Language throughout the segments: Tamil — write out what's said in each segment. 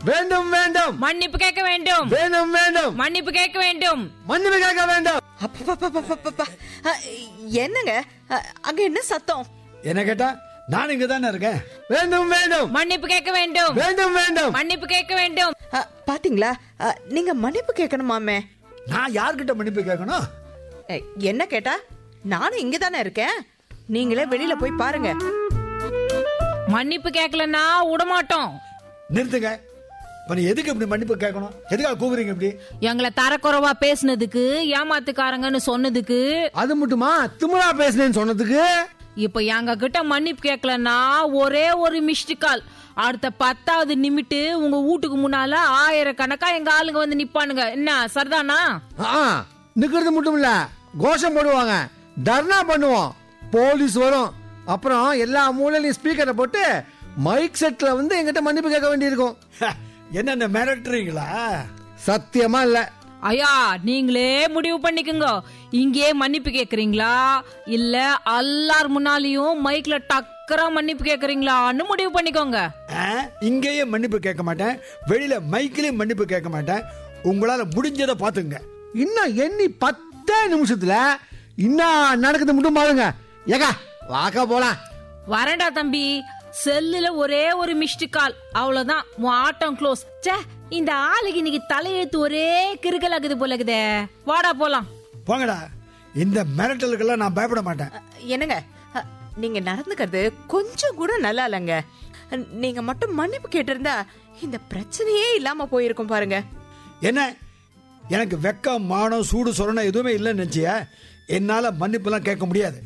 வேண்டும் வேண்டும் மன்னிப்பு கேட்க வேண்டும் வேண்டும் வேண்டும் மன்னிப்பு கேட்க வேண்டும் மன்னிப்பு கேட்க வேண்டும் அப்பப்பப்பப்பப்பப்பா. அ, என்னங்க அ, அங்க என்ன சத்தம் என்ன கேட்டா நான் இங்க தானே இருக்கேன் வேண்டும் வேண்டும் மன்னிப்பு கேட்க வேண்டும் வேண்டும் வேண்டும் மன்னிப்பு கேட்க வேண்டும் அ, பாத்தீங்களா அ, நீங்க மன்னிப்பு கேட்கணுமாமே நான் யார்கிட்ட மன்னிப்பு கேட்கணும் அ, என்ன கேட்டா நானும் இங்க தானே இருக்கேன் நீங்களே வெளியில போய் பாருங்க மன்னிப்பு கேட்கலன்னா விடமாட்டோம் நிறுத்துங்க இப்ப நீ எதுக்கு இப்படி மன்னிப்பு கேட்கணும் எதுக்காக கூவுறீங்க இப்படி எங்களை தரக்குறைவா பேசுனதுக்கு ஏமாத்துக்காரங்கன்னு சொன்னதுக்கு அது மட்டுமா திமிரா பேசுனேன்னு சொன்னதுக்கு இப்ப எங்க கிட்ட மன்னிப்பு கேட்கலன்னா ஒரே ஒரு மிஸ்டு கால் அடுத்த பத்தாவது நிமிட்டு உங்க வீட்டுக்கு முன்னால ஆயிரக்கணக்கா எங்க ஆளுங்க வந்து நிப்பானுங்க என்ன சரிதானா ஆ நிக்கிறது மட்டும் இல்ல கோஷம் போடுவாங்க தர்ணா பண்ணுவோம் போலீஸ் வரும் அப்புறம் எல்லா மூலையிலையும் ஸ்பீக்கரை போட்டு மைக் செட்ல வந்து எங்கிட்ட மன்னிப்பு கேட்க வேண்டியிருக்கும் ஹ, என்னென்ன மிரட்டுறீங்களா சத்தியமா இல்ல ஐயா நீங்களே முடிவு பண்ணிக்கோங்க இங்கே மன்னிப்பு கேக்குறீங்களா இல்ல எல்லார் முன்னாலையும் மைக்ல டக்கரா மன்னிப்பு கேக்குறீங்களான்னு முடிவு பண்ணிக்கோங்க ஆ, இங்கேயே மன்னிப்பு கேட்க மாட்டேன் வெளியில மைக்கிலையும் மன்னிப்பு கேட்க மாட்டேன் உங்களால முடிஞ்சதை பாத்துங்க இன்னும் எண்ணி பத்தே நிமிஷத்துல இன்னும் நடக்குது மட்டும் பாருங்க ஏகா வாக்கா போலாம் வரேன்டா தம்பி செல்லுல ஒரே ஒரு மிஸ்டு கால் அவ்வளவுதான் உன் ஆட்டம் க்ளோஸ் ச்சே இந்த ஆளுக்கு இன்னைக்கு தலையெழுத்து ஒரே கிறுக்கல் ஆகுது போல இருக்குதே வாடா போலாம் போங்கடா இந்த மிரட்டலுக்கெல்லாம் நான் பயப்பட மாட்டேன் அ, என்னங்க அ, நீங்க நடந்துக்கிறது கொஞ்சம் கூட நல்லா இல்லைங்க அ, நீங்க மட்டும் மன்னிப்பு கேட்டிருந்தா இந்த பிரச்சனையே இல்லாம போயிருக்கும் பாருங்க என்ன எனக்கு வெக்கம் மானம் சூடு சொரணம் எதுவுமே இல்லைன்னு நினைச்சியா என்னால மன்னிப்புலாம் கேட்க முடியாது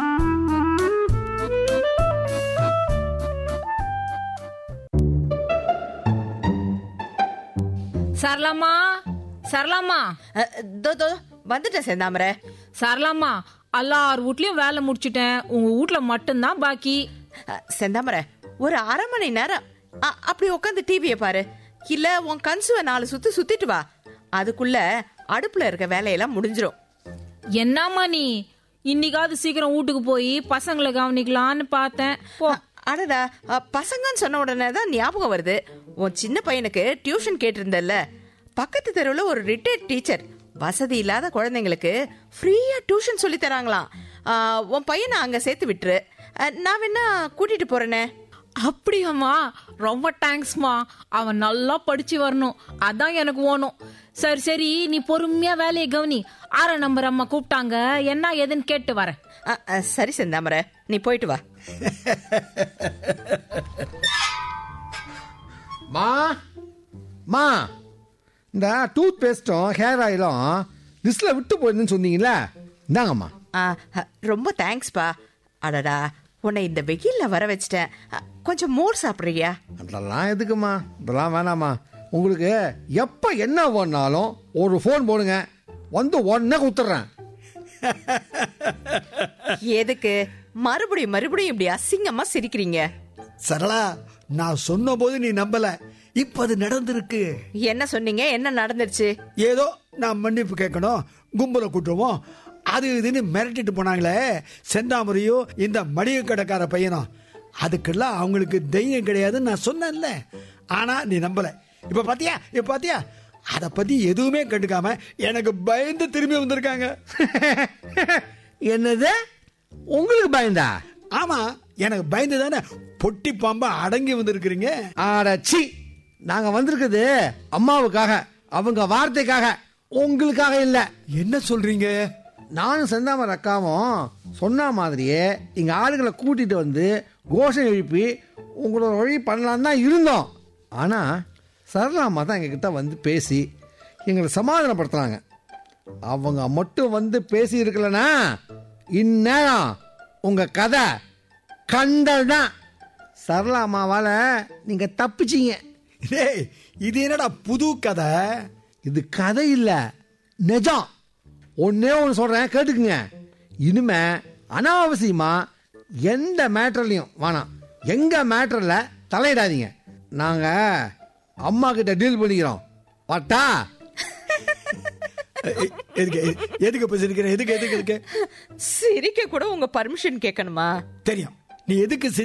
சரளாமா சரளாமா அ, தோ தோ வந்துட்டேன் செந்தாமரை சரளாமா எல்லார் வீட்லயும் வேலை முடிச்சிட்டேன் உங்க வீட்ல மட்டும்தான் பாக்கி அ, செந்தாமரை ஒரு அரை மணி நேரம் அ, அப்படி உட்காந்து டிவியை பாரு இல்ல உன் கன்சுவை நாலு சுத்து சுத்திட்டு வா அதுக்குள்ள அடுப்புல இருக்க வேலையெல்லாம் முடிஞ்சிரும் என்னம்மா நீ இன்னைக்காவது சீக்கிரம் வீட்டுக்கு போய் பசங்களை கவனிக்கலான்னு பார்த்தேன் போ அடடா அ, பசங்கன்னு சொன்ன உடனே தான் ஞாபகம் வருது உன் சின்ன பையனுக்கு டியூஷன் கேட்டிருந்தல்ல பக்கத்து தெருவில் ஒரு ரிட்டையர்ட் டீச்சர் வசதி இல்லாத குழந்தைங்களுக்கு ஃப்ரீயா டியூஷன் சொல்லி தராங்களாம் அ, உன் பையனை அங்க சேர்த்து விட்டுரு அ, நான் வேணா கூட்டிட்டு போறேனே அப்படியாம்மா ரொம்ப தேங்க்ஸ்மா அவன் நல்லா படிச்சு வரணும் அதான் எனக்கு ஓணும் சரி சரி நீ பொறுமையா வேலையை கவனி ஆற நம்பர் அம்மா கூப்பிட்டாங்க என்ன ஏதுன்னு கேட்டு வரேன் அ, அ, சரி செந்தாமரை நீ போயிட்டு வா மா மா இந்த டூத் பேஸ்டும் ஹேர் ஆயிலும் லிஸ்ட்ல விட்டு போயிருந்துன்னு சொன்னீங்கல்ல இந்தாங்கம்மா ஆ, அ, ரொம்ப தேங்க்ஸ்ப்பா அடடா உன்னை இந்த வெயில்ல வர வச்சிட்டேன் அ, கொஞ்சம் மோர் சாப்பிடுறியா அதெல்லாம் எதுக்குமா இதெல்லாம் வேணாம்மா உங்களுக்கு எப்போ என்ன வேணாலும் ஒரு ஃபோன் போடுங்க வந்து உடனே கொடுத்துட்றேன் எதுக்கு மறுபடியும் மறுபடியும் இப்படி அசிங்கமா சிரிக்கிறீங்க சரளா நான் சொன்ன போது நீ நம்பல இப்ப அது நடந்திருக்கு என்ன சொன்னீங்க என்ன நடந்துருச்சு ஏதோ நான் மன்னிப்பு கேட்கணும் கும்பலை கூட்டுருவோம் அது இதுன்னு மிரட்டிட்டு போனாங்களே செந்தாமரையும் இந்த மளிகை கடைக்கார பையனும் அதுக்கெல்லாம் அவங்களுக்கு தைரியம் கிடையாதுன்னு நான் சொன்னேன்ல ஆனா நீ நம்பல இப்ப பாத்தியா இப்ப பாத்தியா அத பத்தி எதுவுமே கண்டுக்காம எனக்கு பயந்து திரும்பி வந்திருக்காங்க என்னது உங்களுக்கு பயந்தா ஆமா எனக்கு பயந்து தானே பொட்டி பாம்பா அடங்கி வந்திருக்கிறீங்க ஆடச்சி நாங்க வந்திருக்குது அம்மாவுக்காக அவங்க வார்த்தைக்காக உங்களுக்காக இல்ல என்ன சொல்றீங்க நானும் செந்தாமர் அக்காவும் சொன்ன மாதிரியே எங்க ஆளுகளை கூட்டிட்டு வந்து கோஷம் எழுப்பி உங்களோட வழி பண்ணலாம் தான் இருந்தோம் ஆனா சரளாமா தான் எங்ககிட்ட வந்து பேசி எங்களை சமாதானப்படுத்துறாங்க அவங்க மட்டும் வந்து பேசி இருக்கலனா இந்நேரம் உங்க கதை கண்டல் தான் சரளாமாவால நீங்க தப்பிச்சீங்க டேய் இது என்னடா புது கதை இது கதை இல்ல நிஜம் ஒன்னே ஒன்று சொல்றேன் கேட்டுக்குங்க இனிமே அனாவசியமா எந்த மேட்டர்லையும் வேணாம் எங்க மேட்டர்ல தலையிடாதீங்க நாங்க அம்மா கிட்ட டீல் பண்ணிக்கிறோம் பட்டா எ- எதுக்கு எதுக்கு இப்ப சிரிக்கிற எதுக்கு எதுக்கு எதுக்கு சிரிக்க கூட உங்க பர்மிஷன் கேட்கணுமா தெரியும் நீ எதுக்கு சிரி